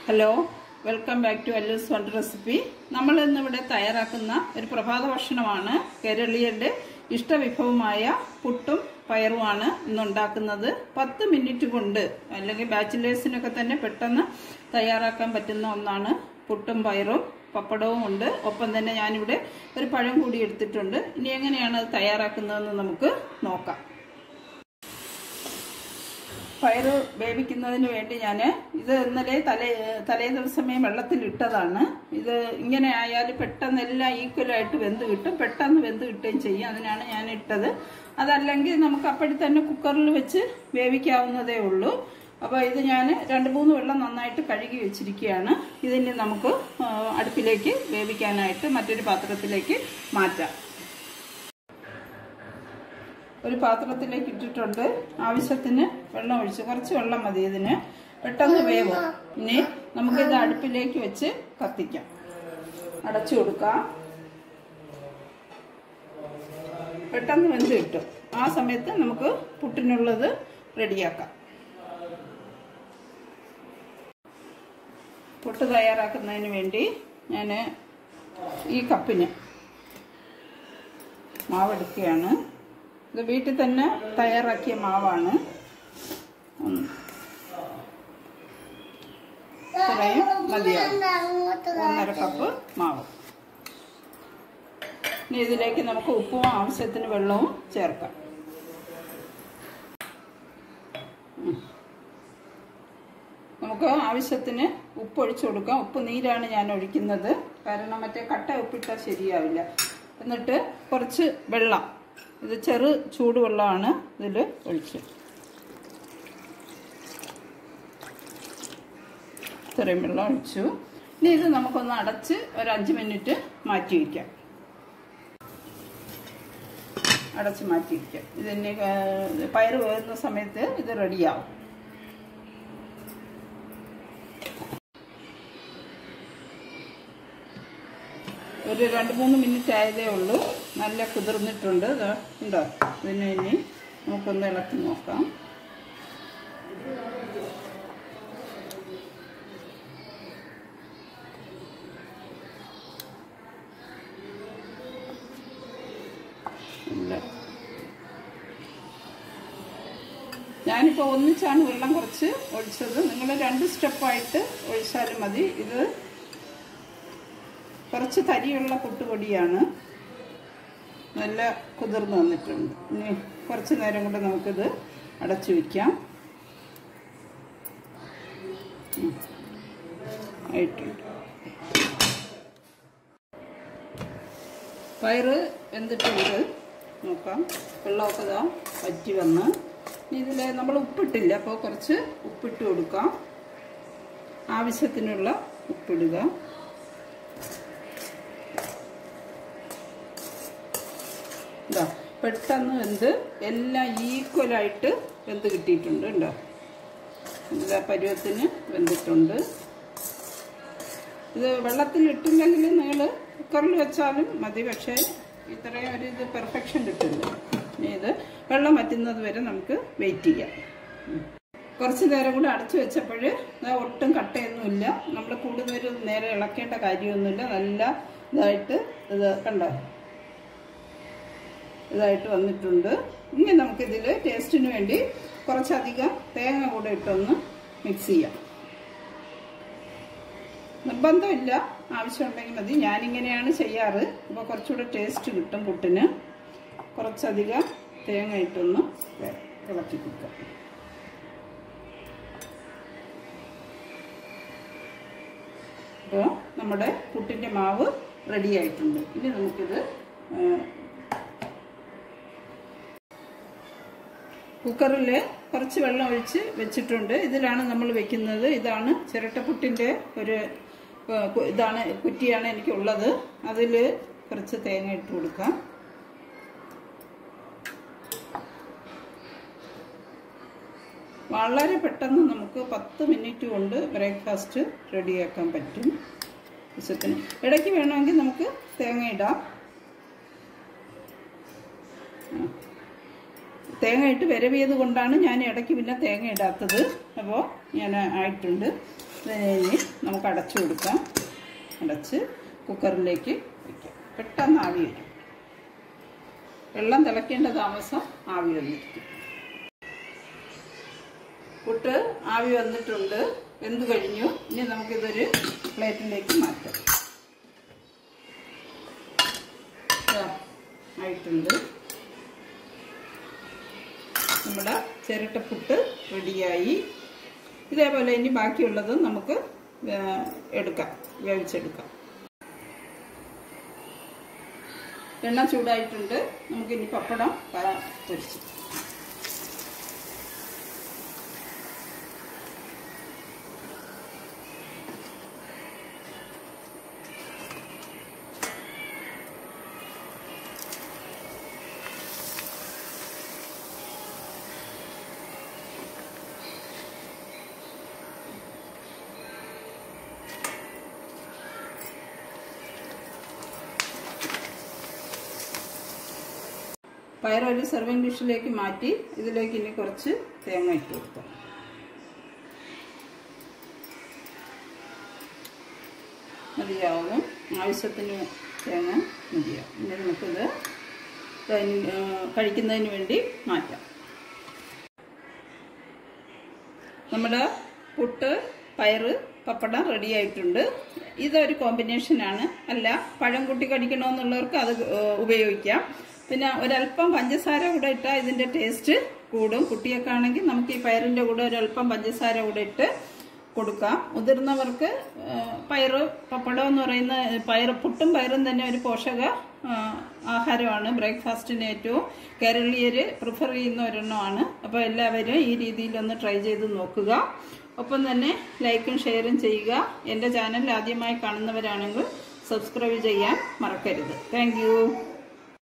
Hello welcome back to Allu's wonder recipe നമ്മൾ ഇന്നിവിടെ തയ്യാറാക്കുന്ന ഒരു പ്രഭാത ഭക്ഷണമാണ് കേരളീയരുടെ ഇഷ്ടവിഭവമായ പുട്ടും പയറുമാണ് ഇന്നുണ്ടാക്കുന്നത് പത്ത് മിനിറ്റ് കൊണ്ട് അല്ലെങ്കിൽ ബാച്ചിലേഴ്സിനൊക്കെ തന്നെ പെട്ടെന്ന് തയ്യാറാക്കാൻ പറ്റുന്ന ഒന്നാണ് പുട്ടും പയറും പപ്പടവും ഉണ്ട് ഒപ്പം തന്നെ ഞാനിവിടെ ഒരു പഴം കൂടി എടുത്തിട്ടുണ്ട് ഇനി എങ്ങനെയാണ് അത് തയ്യാറാക്കുന്നതെന്ന് നമുക്ക് നോക്കാം പയറ് വേവിക്കുന്നതിന് വേണ്ടി ഞാൻ ഇത് ഇന്നലെ തലേ തലേ ദിവസമേ വെള്ളത്തിൽ ഇട്ടതാണ് ഇത് ഇങ്ങനെ ആയാൽ പെട്ടെന്ന് എല്ലാം ഈക്വലായിട്ട് വെന്ത് കിട്ടും പെട്ടെന്ന് വെന്ത് കിട്ടുകയും ചെയ്യും അതിനാണ് ഞാൻ ഇട്ടത് അതല്ലെങ്കിൽ നമുക്ക് അപ്പോഴും തന്നെ കുക്കറിൽ വെച്ച് വേവിക്കാവുന്നതേ ഉള്ളൂ അപ്പോൾ ഇത് ഞാൻ രണ്ട് മൂന്ന് വെള്ളം നന്നായിട്ട് കഴുകി വെച്ചിരിക്കുകയാണ് ഇതിന് നമുക്ക് ആ, അടുപ്പിലേക്ക് വേവിക്കാനായിട്ട് മറ്റൊരു പാത്രത്തിലേക്ക് മാറ്റാം ഒരു പാത്രത്തിലേക്ക് ഇട്ടിട്ടുണ്ട് ആവശ്യത്തിന് വെള്ളം ഒഴിച്ച് കുറച്ച് വെള്ളം മതി ഇതിന് പെട്ടെന്ന് വേവും ഇനി നമുക്കിത് അടുപ്പിലേക്ക് വെച്ച് കത്തിക്കാം അടച്ചു കൊടുക്കാം പെട്ടെന്ന് വെന്ത് കിട്ടും ആ സമയത്ത് നമുക്ക് പുട്ടിനുള്ളത് റെഡിയാക്കാം പുട്ട് തയ്യാറാക്കുന്നതിന് വേണ്ടി ഞാൻ ഈ കപ്പിന് മാവെടുക്കുകയാണ് ഇത് വീട്ടിൽ തന്നെ തയ്യാറാക്കിയ മാവാണ് ഒന്ന്. ഇത്രയും മതിയാവും ഒന്നര കപ്പ് മാവ് ഇനി ഇതിലേക്ക് നമുക്ക് ഉപ്പും ആവശ്യത്തിന് വെള്ളവും ചേർക്കാം ഉം. നമുക്ക് ആവശ്യത്തിന് ഉപ്പ് ഒഴിച്ചു കൊടുക്കാം ഉപ്പ് നീരാണ് ഞാൻ ഒഴിക്കുന്നത് കാരണം മറ്റേ കട്ട ഉപ്പിട്ടാൽ ശരിയാവില്ല എന്നിട്ട് കുറച്ച് വെള്ളം ഇത് ചെറു ചൂടുവെള്ളമാണ് ഇതിൽ ഒഴിച്ച് ഇത്രയും വെള്ളം ഒഴിച്ചു ഇനി ഇത് നമുക്കൊന്ന് അടച്ച് ഒരു അഞ്ച് മിനിറ്റ് മാറ്റി വയ്ക്കാം അടച്ച് മാറ്റി വയ്ക്കാം ഇതിന് പയറ് വേകുന്ന സമയത്ത് ഇത് റെഡിയാവും ഒരു രണ്ട് മൂന്ന് മിനിറ്റ് ആയതേ ഉള്ളൂ നല്ല കുതിർന്നിട്ടുണ്ട് ഇതാ ഉണ്ടോ ഇതിനെ ഇനി നമുക്കൊന്ന് ഇളക്കി നോക്കാം ഇല്ല ഞാനിപ്പോൾ ഒന്നിച്ചാണ് വെള്ളം കുറച്ച് ഒഴിച്ചത് നിങ്ങൾ രണ്ട് സ്റ്റെപ്പായിട്ട് ഒഴിച്ചാലും മതി ഇത് കുറച്ച് തരിയുള്ള പുട്ടുപൊടിയാണ് നല്ല കുതിർന്ന് വന്നിട്ടുണ്ട് ഇനി കുറച്ച് നേരം കൊണ്ട് നമുക്കിത് അടച്ചു വയ്ക്കാം ഉം. ആയിട്ടുണ്ട് പയറ് വെന്തിട്ടുണ്ട് നോക്കാം വെള്ളമൊക്കെ ഇതാ വറ്റി വന്ന് ഇനി ഇതിൽ നമ്മൾ ഉപ്പിട്ടില്ല അപ്പോൾ കുറച്ച് ഉപ്പിട്ട് കൊടുക്കാം ആവശ്യത്തിനുള്ള ഉപ്പിടുക ഇതാ പെട്ടെന്ന് വെന്ത് എല്ലാം ഈക്വലായിട്ട് വെന്ത് കിട്ടിയിട്ടുണ്ട് ഉണ്ടോ എല്ലാ പരുവത്തിന് വെന്തിട്ടുണ്ട് ഇത് വെള്ളത്തിൽ ഇട്ടില്ലെങ്കിൽ നിങ്ങൾ കുക്കറിൽ വെച്ചാലും മതി പക്ഷേ ഇത്രയും ഒരു ഇത് പെർഫെക്ഷൻ കിട്ടില്ല ഇനി ഇത് വെള്ളം വറ്റുന്നത് വരെ നമുക്ക് വെയിറ്റ് ചെയ്യാം ഉം. കുറച്ച് നേരം കൂടെ അടച്ചു വെച്ചപ്പോൾ ഒട്ടും കട്ടയൊന്നുമില്ല നമ്മൾ കൂടുതൽ നേരെ ഇളക്കേണ്ട കാര്യമൊന്നുമില്ല നല്ല ഇതായിട്ട് ഇത് കണ്ടോ ഇതായിട്ട് വന്നിട്ടുണ്ട് ഇനി നമുക്കിതിൽ ടേസ്റ്റിന് വേണ്ടി കുറച്ചധികം തേങ്ങ കൂടെ ഇട്ടൊന്ന് മിക്സ് ചെയ്യാം നിർബന്ധമില്ല ആവശ്യമുണ്ടെങ്കിൽ മതി ഞാനിങ്ങനെയാണ് ചെയ്യാറ് അപ്പോൾ കുറച്ചുകൂടെ ടേസ്റ്റ് കിട്ടും പുട്ടിന് കുറച്ചധികം തേങ്ങ ഇട്ടൊന്ന് ഇളക്കി കൊടുക്കാം അപ്പോൾ നമ്മുടെ പുട്ടിൻ്റെ മാവ് റെഡി ആയിട്ടുണ്ട് ഇനി നമുക്കിത് ആ, കുക്കറിൽ കുറച്ച് വെള്ളം ഒഴിച്ച് വെച്ചിട്ടുണ്ട് ഇതിലാണ് നമ്മൾ വെക്കുന്നത് ഇതാണ് ചിരട്ടപ്പുട്ടിൻ്റെ ഒരു ഏ, കു- ഇതാണ് കുറ്റിയാണ് എനിക്കുള്ളത് അതിൽ കുറച്ച് തേങ്ങ ഇട്ട് കൊടുക്കാം വളരെ പെട്ടെന്ന് നമുക്ക് പത്ത് മിനിറ്റ് കൊണ്ട് ബ്രേക്ക്ഫാസ്റ്റ് റെഡിയാക്കാൻ പറ്റും വിശത്തിന് ഇടയ്ക്ക് വേണമെങ്കിൽ നമുക്ക് തേങ്ങ ഇടാം ആ. തേങ്ങ ഇട്ട് വിരവിയത് കൊണ്ടാണ് ഞാൻ ഇടയ്ക്ക് പിന്നെ തേങ്ങ ഇടാത്തത് അപ്പോൾ ഞാൻ ആയിട്ടുണ്ട് ഇതിനെ ഇനി നമുക്ക് അടച്ചു കൊടുക്കാം അടച്ച് കുക്കറിലേക്ക് വയ്ക്കാം പെട്ടെന്ന് ആവി വരും വെള്ളം തിളയ്ക്കേണ്ട താമസം ആവി വന്നിരിക്കും പുട്ട് ആവി വന്നിട്ടുണ്ട് വെന്ത് കഴിഞ്ഞു ഇനി നമുക്കിതൊരു പ്ലേറ്റിലേക്ക് മാറ്റാം ദാ, ആയിട്ടുണ്ട് നമ്മുടെ ചിരട്ടപ്പുട്ട് റെഡിയായി ഇതേപോലെ ഇനി ബാക്കിയുള്ളത് നമുക്ക് വേ- എടുക്കാം വേവിച്ചെടുക്കാം എണ്ണ ചൂടായിട്ടുണ്ട് നമുക്കിനി പപ്പടം പ- പൊരിച്ച് പയർ ഒരു സെർവിങ് ഡിഷിലേക്ക് മാറ്റി ഇതിലേക്ക് ഇനി കുറച്ച് തേങ്ങ ഇട്ട് കൊടുക്കാം മതിയാവും ആവശ്യത്തിന് തേങ്ങ മതിയാവും ഇനി നമുക്കിത് ഡൈനിങ് ആ, കഴിക്കുന്നതിന് വേണ്ടി മാറ്റാം നമ്മുടെ പുട്ട് പയറ് പപ്പടം റെഡി ആയിട്ടുണ്ട് ഇതൊരു കോമ്പിനേഷനാണ് അല്ല പഴം കുട്ടി കടിക്കണമെന്നുള്ളവർക്ക് അത് ഏഹ്, ഉപയോഗിക്കാം പിന്നെ ഒരല്പം പഞ്ചസാര കൂടെ ഇട്ടാൽ ഇതിന്റെ ടേസ്റ്റ് കൂടും കുട്ടിയൊക്കെ ആണെങ്കിൽ നമുക്ക് ഈ പയറിന്റെ കൂടെ ഒരല്പം പഞ്ചസാര കൂടെ ഇട്ട് കൊടുക്കാം മുതിർന്നവർക്ക് ഏഹ്, പയറ് പപ്പടം എന്ന് പറയുന്ന പയറ് പുട്ടും പയറും തന്നെ ഒരു പോഷക ആ, ആഹാരമാണ് ബ്രേക്ക്ഫാസ്റ്റിന് ഏറ്റവും കേരളീയർ പ്രിഫർ ചെയ്യുന്ന ഒരെണ്ണമാണ് അപ്പോൾ എല്ലാവരും ഈ രീതിയിലൊന്ന് ട്രൈ ചെയ്ത് നോക്കുക ഒപ്പം തന്നെ ലൈക്കും ഷെയറും ചെയ്യുക എൻ്റെ ചാനൽ ആദ്യമായി കാണുന്നവരാണെങ്കിൽ സബ്സ്ക്രൈബ് ചെയ്യാൻ മറക്കരുത് താങ്ക്